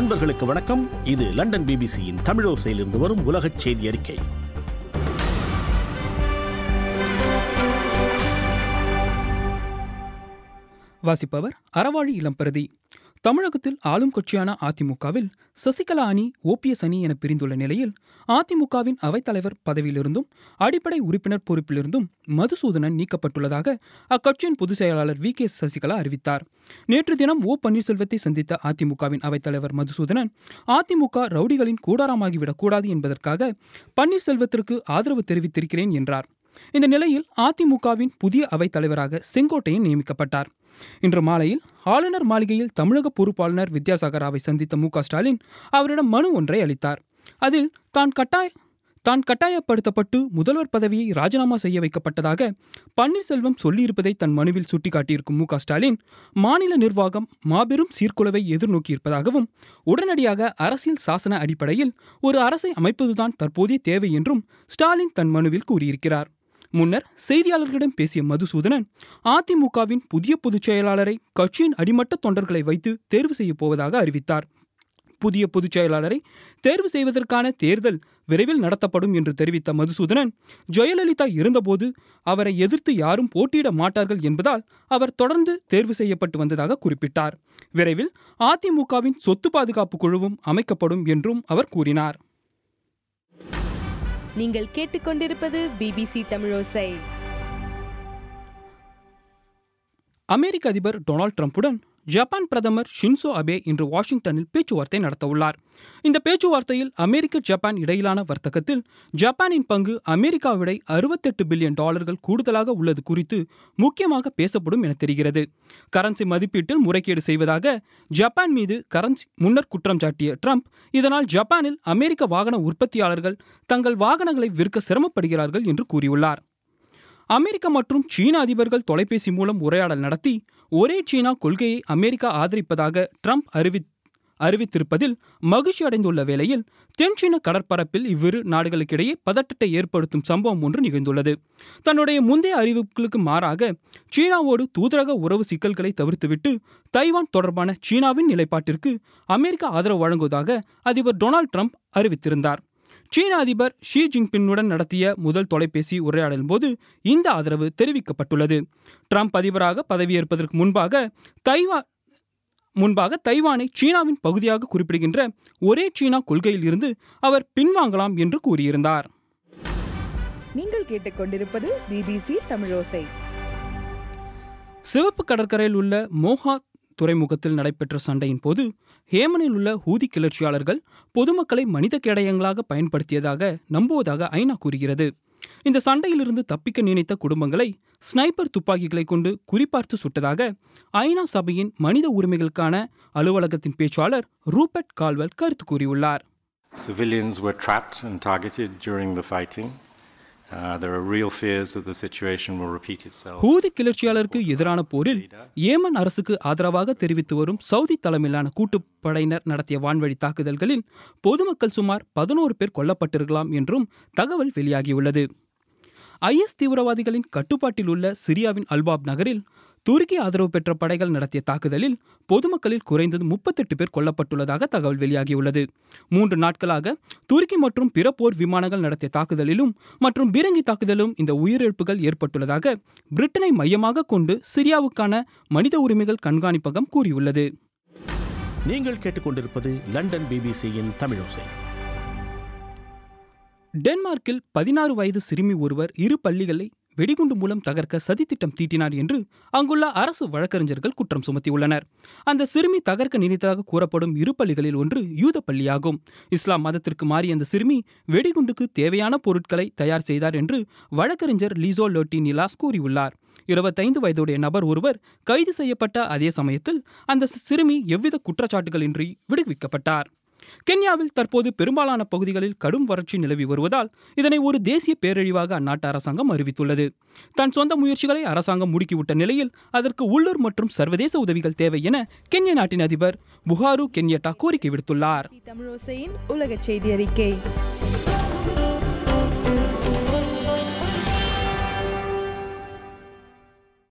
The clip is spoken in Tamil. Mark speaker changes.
Speaker 1: அன்பர்களுக்கு வணக்கம் இது லண்டன் பிபிசியின் தமிழோசையிலிருந்து வரும் உலகச் செய்தி அறிக்கை
Speaker 2: வாசிப்பவர் அறவாழி இளம்பரதி தமிழகத்தில் ஆளும் கட்சியான அதிமுகவில் சசிகலா அணி ஓபிஎஸ் அணி என பிரிந்துள்ள நிலையில் அதிமுகவின் அவைத்தலைவர் பதவியிலிருந்தும் அடிப்படை உறுப்பினர் பொறுப்பிலிருந்தும் மதுசூதனன் நீக்கப்பட்டுள்ளதாக அக்கட்சியின் பொதுச் செயலாளர் வி கே சசிகலா அறிவித்தார் நேற்று தினம் ஓ பன்னீர்செல்வத்தை சந்தித்த அதிமுகவின் அவைத்தலைவர் மதுசூதனன் அதிமுக ரவுடிகளின் கூடாரமாகிவிடக் கூடாது என்பதற்காக பன்னீர்செல்வத்திற்கு ஆதரவு தெரிவித்திருக்கிறேன் என்றார் இந்த நிலையில் அதிமுகவின் புதிய அவைத் தலைவராக செங்கோட்டையன் நியமிக்கப்பட்டார் இன்று மாலையில் ஆளுநர் மாளிகையில் தமிழக பொறுப்பாளுநர் வித்யாசாகராவை சந்தித்த மு க ஸ்டாலின் அவரிடம் மனு ஒன்றை அளித்தார் அதில் தான் கட்டாய தான் கட்டாயப்படுத்தப்பட்டு முதல்வர் பதவியை ராஜினாமா செய்ய வைக்கப்பட்டதாக பன்னீர்செல்வம் சொல்லியிருப்பதை தன் மனுவில் சுட்டிக்காட்டியிருக்கும் மு க ஸ்டாலின் மாநில நிர்வாகம் மாபெரும் சீர்குலைவை எதிர்நோக்கியிருப்பதாகவும் உடனடியாக அரசியல் சாசன அடிப்படையில் ஒரு அரசை அமைப்பதுதான் தற்போதைய தேவை என்றும் ஸ்டாலின் தன் மனுவில் கூறியிருக்கிறார் முன்னர் செய்தியாளர்களிடம் பேசிய மதுசூதனன் அதிமுகவின் புதிய பொதுச் செயலாளரை கட்சியின் அடிமட்ட தொண்டர்களை வைத்து தேர்வு செய்யப் போவதாக அறிவித்தார் புதிய பொதுச் செயலாளரை தேர்வு செய்வதற்கான தேர்தல் விரைவில் நடத்தப்படும் என்று தெரிவித்த மதுசூதனன் ஜெயலலிதா இருந்தபோது அவரை எதிர்த்து யாரும் போட்டியிட மாட்டார்கள் என்பதால் அவர் தொடர்ந்து தேர்வு செய்யப்பட்டு வந்ததாக குறிப்பிட்டார் விரைவில் அதிமுகவின் சொத்து பாதுகாப்பு குழுவும் அமைக்கப்படும் என்றும் அவர் கூறினார்
Speaker 3: நீங்கள் கேட்டுக்கொண்டிருப்பது பிபிசி தமிழோசை
Speaker 2: அமெரிக்க அதிபர் டொனால்ட் ட்ரம்புடன் ஜப்பான் பிரதமர் ஷின்சோ அபே இன்று வாஷிங்டனில் பேச்சுவார்த்தை நடத்தவுள்ளார் இந்த பேச்சுவார்த்தையில் அமெரிக்க ஜப்பான் இடையிலான வர்த்தகத்தில் ஜப்பானின் பங்கு அமெரிக்காவிடை அறுபத்தெட்டு பில்லியன் டாலர்கள் கூடுதலாக உள்ளது குறித்து முக்கியமாக பேசப்படும் என தெரிகிறது கரன்சி மதிப்பீட்டில் முறைகேடு செய்வதாக ஜப்பான் மீது கரன்சி முன்னர் குற்றம் சாட்டிய ட்ரம்ப் இதனால் ஜப்பானில் அமெரிக்க வாகன உற்பத்தியாளர்கள் தங்கள் வாகனங்களை விற்க சிரமப்படுகிறார்கள் என்று கூறியுள்ளார் அமெரிக்க மற்றும் சீன அதிபர்கள் தொலைபேசி மூலம் உரையாடல் நடத்தி ஒரே சீனா கொள்கையை அமெரிக்கா ஆதரிப்பதாக ட்ரம்ப் அறிவி அறிவித்திருப்பதில் மகிழ்ச்சி அடைந்துள்ள வேளையில் தென்சீன கடற்பரப்பில் இவ்விரு நாடுகளுக்கிடையே பதட்டத்தை ஏற்படுத்தும் சம்பவம் ஒன்று நிகழ்ந்துள்ளது தன்னுடைய முந்தைய அறிவிப்புகளுக்கு மாறாக சீனாவோடு தூதரக உறவு சிக்கல்களை தவிர்த்துவிட்டு தைவான் தொடர்பான சீனாவின் நிலைப்பாட்டிற்கு அமெரிக்கா ஆதரவு வழங்குவதாக அதிபர் டொனால்ட் ட்ரம்ப் அறிவித்திருந்தார் சீன அதிபர் ஷி ஜின்பின்னுடன் நடத்திய முதல் தொலைபேசி உரையாடலின் போது இந்த ஆதரவு தெரிவிக்கப்பட்டுள்ளது ட்ரம்ப் அதிபராக பதவியேற்பதற்கு முன்பாக தைவா முன்பாக தைவானை சீனாவின் பகுதியாக குறிப்பிடுகின்ற ஒரே சீனா கொள்கையில் இருந்து அவர் பின்வாங்கலாம் என்று கூறியிருந்தார்
Speaker 4: நீங்கள் கேட்டுக்கொண்டிருப்பது பிபிசி தமிழோசை
Speaker 2: சிவப்பு கடற்கரையில் உள்ள மோஹா துறைமுகத்தில் நடைபெற்ற சண்டையின் போது ஹேமனில் உள்ள ஹூதி கிளர்ச்சியாளர்கள் பொதுமக்களை மனித கேடயங்களாக பயன்படுத்தியதாக நம்புவதாக ஐநா கூறுகிறது இந்த சண்டையிலிருந்து தப்பிக்க நினைத்த குடும்பங்களை ஸ்னைப்பர் துப்பாக்கிகளை கொண்டு குறிப்பார்த்து சுட்டதாக ஐநா சபையின் மனித உரிமைகளுக்கான அலுவலகத்தின் பேச்சாளர் ரூபர்ட் கால்வெல் கருத்து கூறியுள்ளார்
Speaker 5: Civilians were trapped and targeted during the fighting. Uh, there are real fears that the situation will repeat itself.
Speaker 2: Houthi கிளர்ச்சியாளருக்கு எதிரான போரில் ஏமன் அரசுக்கு ஆதரவாக தெரிவித்து வரும் சவுதி தலைமையிலான கூட்டுப்படையினர் நடத்திய வான்வழி தாக்குதல்களில் பொதுமக்கள் சுமார் பதினோரு பேர் கொல்லப்பட்டிருக்கலாம் என்றும் தகவல் வெளியாகியுள்ளது ஐஎஸ் தீவிரவாதிகளின் கட்டுப்பாட்டில் உள்ள சிரியாவின் அல்பாப் நகரில் துருக்கி ஆதரவு பெற்ற படைகள் நடத்திய தாக்குதலில் பொதுமக்களில் குறைந்தது முப்பத்தெட்டு பேர் கொல்லப்பட்டுள்ளதாக தகவல் வெளியாகியுள்ளது மூன்று நாட்களாக துருக்கி மற்றும் பிற போர் விமானங்கள் நடத்திய தாக்குதலிலும் மற்றும் பீரங்கி தாக்குதலும் இந்த உயிரிழப்புகள் ஏற்பட்டுள்ளதாக பிரிட்டனை மையமாக கொண்டு சிரியாவுக்கான மனித உரிமைகள் கண்காணிப்பகம் கூறியுள்ளது
Speaker 1: நீங்கள் கேட்டுக்கொண்டிருப்பது லண்டன் பிபிசியின் தமிழோசை
Speaker 2: டென்மார்க்கில் பதினாறு வயது சிறுமி ஒருவர் இரு பள்ளிகளை வெடிகுண்டு மூலம் தகர்க்க சதித்திட்டம் தீட்டினார் என்று அங்குள்ள அரசு வழக்கறிஞர்கள் குற்றம் சுமத்தியுள்ளனர் அந்த சிறுமி தகர்க்க நினைத்ததாக கூறப்படும் இரு பள்ளிகளில் ஒன்று யூத பள்ளியாகும் இஸ்லாம் மதத்திற்கு மாறிய அந்த சிறுமி வெடிகுண்டுக்கு தேவையான பொருட்களை தயார் செய்தார் என்று வழக்கறிஞர் லீசோ லோட்டி நிலாஸ் கூறியுள்ளார் இருபத்தைந்து வயதுடைய நபர் ஒருவர் கைது செய்யப்பட்ட அதே சமயத்தில் அந்த சிறுமி எவ்வித குற்றச்சாட்டுகளின்றி விடுவிக்கப்பட்டார் கென்யாவில் தற்போது பெரும்பாலான பகுதிகளில் கடும் வறட்சி நிலவி வருவதால் இதனை ஒரு தேசிய பேரழிவாக அந்நாட்டு அரசாங்கம் அறிவித்துள்ளது தன் சொந்த முயற்சிகளை அரசாங்கம் முடுக்கிவிட்ட நிலையில் அதற்கு உள்ளூர் மற்றும் சர்வதேச உதவிகள் தேவை என கென்யா நாட்டின் அதிபர் புகாரு கென்யட்டா கோரிக்கை விடுத்துள்ளார்
Speaker 3: தமிழோசையின் உலக செய்தி அறிக்கை